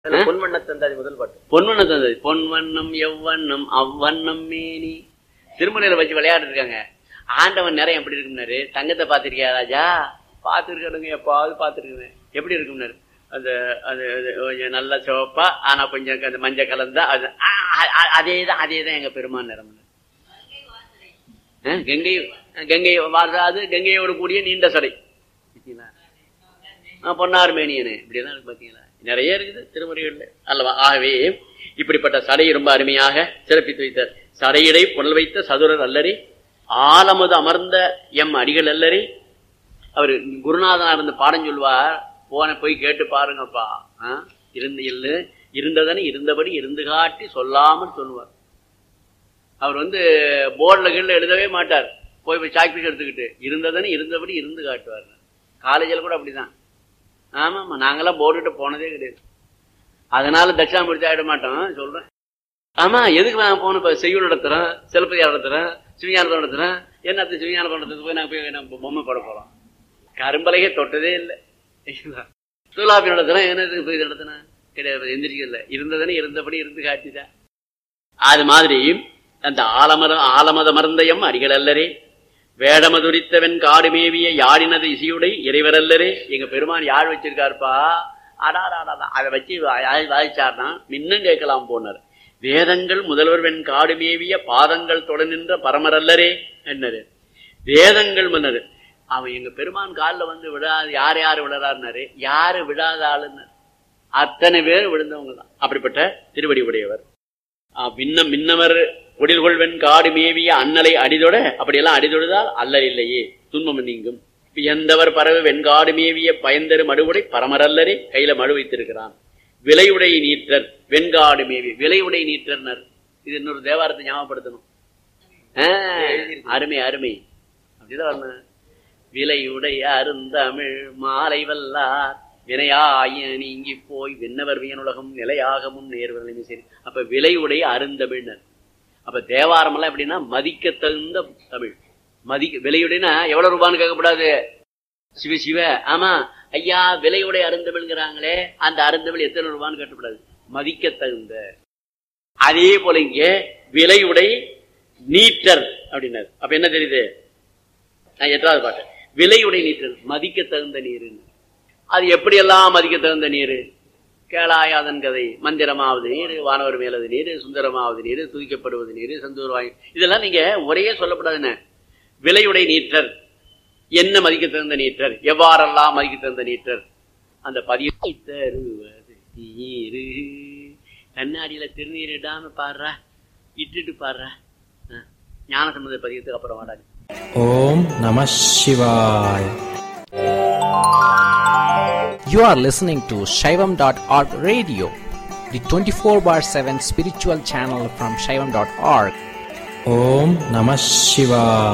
அதுல பொன்வண்ண தந்தாதி முதல் பாட்டு பொன்வண்ணம் தந்தது பொன்வண்ணம் எவ்வண்ணம் அவ்வண்ணம் மேனி திருமலையில வச்சு விளையாட்டு இருக்காங்க ஆண்டவன் நிறைய எப்படி இருக்கும்னாரு தங்கத்தை பார்த்திருக்கியா ராஜா பார்த்துருக்கணுங்க எப்பாவது பார்த்துருக்கேன் எப்படி இருக்கும்னாரு அந்த அது அது கொஞ்சம் நல்ல சிவப்பா ஆனா கொஞ்சம் அந்த மஞ்சள் கலந்தா அது அதே தான் அதே தான் எங்க பெருமான் நிறம் கங்கை கங்கை வாரதா அது கங்கையோடு கூடிய நீண்ட சடை பார்த்தீங்களா ஆ, பொன்னார் மேனியனு இப்படியெல்லாம் இருக்கு பாத்தீங்களா நிறைய இருக்குது திருமுறைகள்ல அல்லவா ஆகவே இப்படிப்பட்ட சடையை ரொம்ப அருமையாக சிறப்பித்து வைத்தார் சடையிடை புனல் வைத்த சதுரர் அல்லரி ஆலமது அமர்ந்த எம் அடிகள் அல்லரி அவர் குருநாதனா இருந்து பாடம் சொல்லுவார் போன போய் கேட்டு பாருங்கப்பா ஆ? இருந்து இல்லு இருந்ததனை இருந்தபடி இருந்து காட்டி சொல்லாமல் சொல்லுவார் அவர் வந்து போர்டில் கீழே எழுதவே மாட்டார் போய் போய் சாக்பீஸ் எடுத்துக்கிட்டு இருந்ததனை இருந்தபடி இருந்து காட்டுவார் காலேஜில் கூட அப்படிதான் ஆமாம்மா நாங்கெல்லாம் போர்டுகிட்ட போனதே கிடையாது அதனால தட்சிணாமூர்த்தி ஆயிட மாட்டோம் சொல்றேன் ஆமா எதுக்கு நான் போன இப்ப செய்யுள் நடத்துறேன் சிலப்பதிகாரம் நடத்துறேன் சிவஞானம் நடத்துறேன் என்னத்த சிவஞானம் நடத்துறது போய் நாங்க போய் நம்ம பொம்மை போட போறோம் கரும்பலகை தொட்டதே இல்லை தொலாபி நடத்துறேன் என்னதுக்கு போய் நடத்தினேன் கிடையாது எந்திரிக்கல இருந்ததுன்னு இருந்தபடி இருந்து காட்டிதான் அது மாதிரி அந்த ஆலமர ஆலமத மருந்தயம் அடிகள் அல்லரே வேடமதுரித்தவன் காடு மேவிய யாழினது இசையுடை இறைவரல்லரே எங்க பெருமான் யாழ் வச்சிருக்காருப்பா அடாடாடா அதை வச்சு வா- வாய்ச்சார்னா மின்னும் கேட்கலாம் போனார் வேதங்கள் முதல்வர் வெண் காடு மேவிய பாதங்கள் தொட நின்ற பரமரல்லரே என்னது வேதங்கள் மன்னர் அவன் எங்க பெருமான் காலில் வந்து விடாது யார் யார் விழறாருனாரு யாரு விடாத ஆளுன்னு அத்தனை பேர் விழுந்தவங்க தான் அப்படிப்பட்ட திருவடி உடையவர் ஆ, விண்ண மின்னவர் கொடில்கொள்வன் காடு மேவிய அண்ணலை அடிதொட அப்படியெல்லாம் அடிதொடுதால் அல்லல் இல்லையே துன்பம் நீங்கும் எந்தவர் பறவை வெண்காடு மேவிய பயந்தரு மடுவுடை பரமரல்லரே கையில மடு வைத்திருக்கிறான் விலையுடை நீற்றர் வெண்காடு மேவி விலையுடை நீற்றர்னர் இது இன்னொரு தேவாரத்தை ஞாபகப்படுத்தணும் ஆ, அருமை அருமை அப்படிதான் வரணும் விலையுடை அருந்தமிழ் மாலை வல்லார் வினையாய நீங்கி போய் விண்ணவர் வியனுலகம் நிலையாகமும் நேர்வர்களுமே சரி அப்ப விலையுடை அருந்தமிழ்னர் அப்ப தேவாரம் எல்லாம் எப்படின்னா மதிக்க தகுந்த தமிழ் மதிக்க விலையுடைனா எவ்வளவு ரூபான்னு கேட்கக்கூடாது சிவ சிவ ஆமா ஐயா விலையுடை அருந்தமிழ்ங்கிறாங்களே அந்த அருந்தமிழ் எத்தனை ரூபான்னு கேட்டக்கூடாது மதிக்க தகுந்த அதே போல இங்க விலையுடை நீட்டர் அப்படின்னாரு அப்ப என்ன தெரியுது நான் எட்டாவது பாட்டு விலையுடை நீற்றல் மதிக்க தகுந்த நீருன்னு அது எப்படியெல்லாம் மதிக்க தகுந்த நீர் கேளாயாதன் கதை மந்திரமாவது நீர் வானவர் மேலது நீர் சுந்தரமாவது நீர் துதிக்கப்படுவது நீர் சந்தூர் வாங்கி இதெல்லாம் நீங்க ஒரே சொல்லப்படாதுன்னு விலையுடை நீற்றர் என்ன மதிக்க தகுந்த நீற்றர் எவ்வாறெல்லாம் மதிக்க தகுந்த நீற்றர் அந்த பதிவை தருவது நீரு கண்ணாடியில திருநீர் இடாம பாடுறா இட்டுட்டு பாடுறா ஆ. ஞானசம்பந்த பதியத்துக்கு அப்புறம் வாடாது ஓம் நம சிவாய் You are listening to Shaivam.org radio, the 24 bar 7 spiritual channel from Shaivam.org. ஓம் நம சிவாய்